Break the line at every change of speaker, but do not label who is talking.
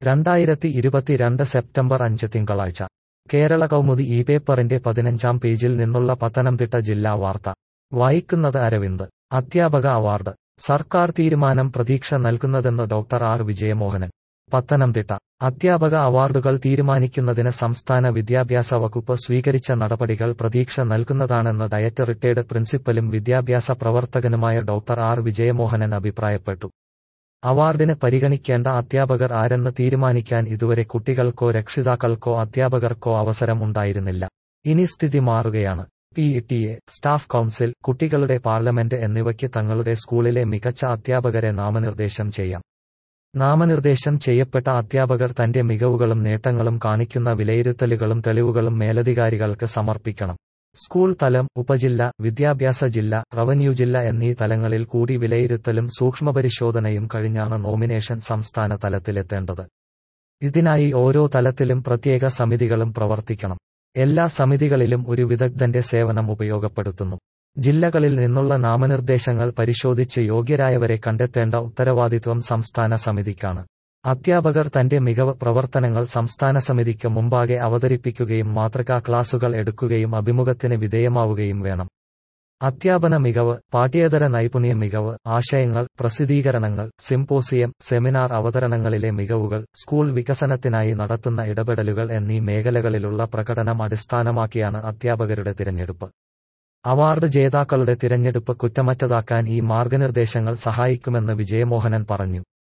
രണ്ടായിരത്തി ഇരുപത്തിരണ്ട് സെപ്റ്റംബർ അഞ്ച് തിങ്കളാഴ്ച കേരള കൗമുദി ഈ പേപ്പറിന്റെ പതിനഞ്ചാം പേജിൽ നിന്നുള്ള പത്തനംതിട്ട ജില്ലാ വാർത്ത വായിക്കുന്നത് അരവിന്ദ് അധ്യാപക അവാർഡ് സർക്കാർ തീരുമാനം പ്രതീക്ഷ നൽകുന്നതെന്ന് ഡോക്ടർ ആർ വിജയമോഹനൻ പത്തനംതിട്ട അധ്യാപക അവാർഡുകൾ തീരുമാനിക്കുന്നതിന് സംസ്ഥാന വിദ്യാഭ്യാസ വകുപ്പ് സ്വീകരിച്ച നടപടികൾ പ്രതീക്ഷ നൽകുന്നതാണെന്ന് ഡയറ്റ് റിട്ടയർഡ് പ്രിൻസിപ്പലും വിദ്യാഭ്യാസ പ്രവർത്തകനുമായ ഡോക്ടർ ആർ വിജയമോഹനൻ അഭിപ്രായപ്പെട്ടു അവാർഡിന് പരിഗണിക്കേണ്ട അധ്യാപകർ ആരെന്ന് തീരുമാനിക്കാൻ ഇതുവരെ കുട്ടികൾക്കോ രക്ഷിതാക്കൾക്കോ അധ്യാപകർക്കോ അവസരം ഉണ്ടായിരുന്നില്ല ഇനി സ്ഥിതി മാറുകയാണ് P T A staff council കുട്ടികളുടെ പാർലമെന്റ് എന്നിവയ്ക്ക് തങ്ങളുടെ സ്കൂളിലെ മികച്ച അധ്യാപകരെ നാമനിർദ്ദേശം ചെയ്യാം നാമനിർദ്ദേശം ചെയ്യപ്പെട്ട അധ്യാപകർ തന്റെ മികവുകളും നേട്ടങ്ങളും കാണിക്കുന്ന വിലയിരുത്തലുകളും തെളിവുകളും മേലധികാരികൾക്ക് സമർപ്പിക്കണം സ്കൂൾ തലം ഉപജില്ല വിദ്യാഭ്യാസ ജില്ല റവന്യൂ ജില്ല എന്നീ തലങ്ങളിൽ കൂടി വിലയിരുത്തലും സൂക്ഷ്മപരിശോധനയും കഴിഞ്ഞാണ് നോമിനേഷൻ സംസ്ഥാന തലത്തിലെത്തേണ്ടത് ഇതിനായി ഓരോ തലത്തിലും പ്രത്യേക സമിതികളും പ്രവർത്തിക്കണം എല്ലാ സമിതികളിലും ഒരു വിദഗ്ധന്റെ സേവനം ഉപയോഗപ്പെടുത്തുന്നു ജില്ലകളിൽ നിന്നുള്ള നാമനിർദ്ദേശങ്ങൾ പരിശോധിച്ച് യോഗ്യരായവരെ കണ്ടെത്തേണ്ട ഉത്തരവാദിത്വം സംസ്ഥാന സമിതിക്കാണ് അധ്യാപകർ തന്റെ മികവ് പ്രവർത്തനങ്ങൾ സംസ്ഥാന സമിതിക്ക് മുമ്പാകെ അവതരിപ്പിക്കുകയും മാതൃകാ ക്ലാസുകൾ എടുക്കുകയും അഭിമുഖത്തിന് വിധേയമാവുകയും വേണം അധ്യാപന മികവ് പാഠ്യേതര നൈപുണ്യ മികവ് ആശയങ്ങൾ പ്രസിദ്ധീകരണങ്ങൾ സിംപോസിയം സെമിനാർ അവതരണങ്ങളിലെ മികവുകൾ സ്കൂൾ വികസനത്തിനായി നടത്തുന്ന ഇടപെടലുകൾ എന്നീ മേഖലകളിലുള്ള പ്രകടനം അടിസ്ഥാനമാക്കിയാണ് അധ്യാപകരുടെ തിരഞ്ഞെടുപ്പ് അവാർഡ് ജേതാക്കളുടെ തിരഞ്ഞെടുപ്പ് കുറ്റമറ്റതാക്കാൻ ഈ മാർഗനിർദ്ദേശങ്ങൾ സഹായിക്കുമെന്ന് വിജയമോഹനൻ പറഞ്ഞു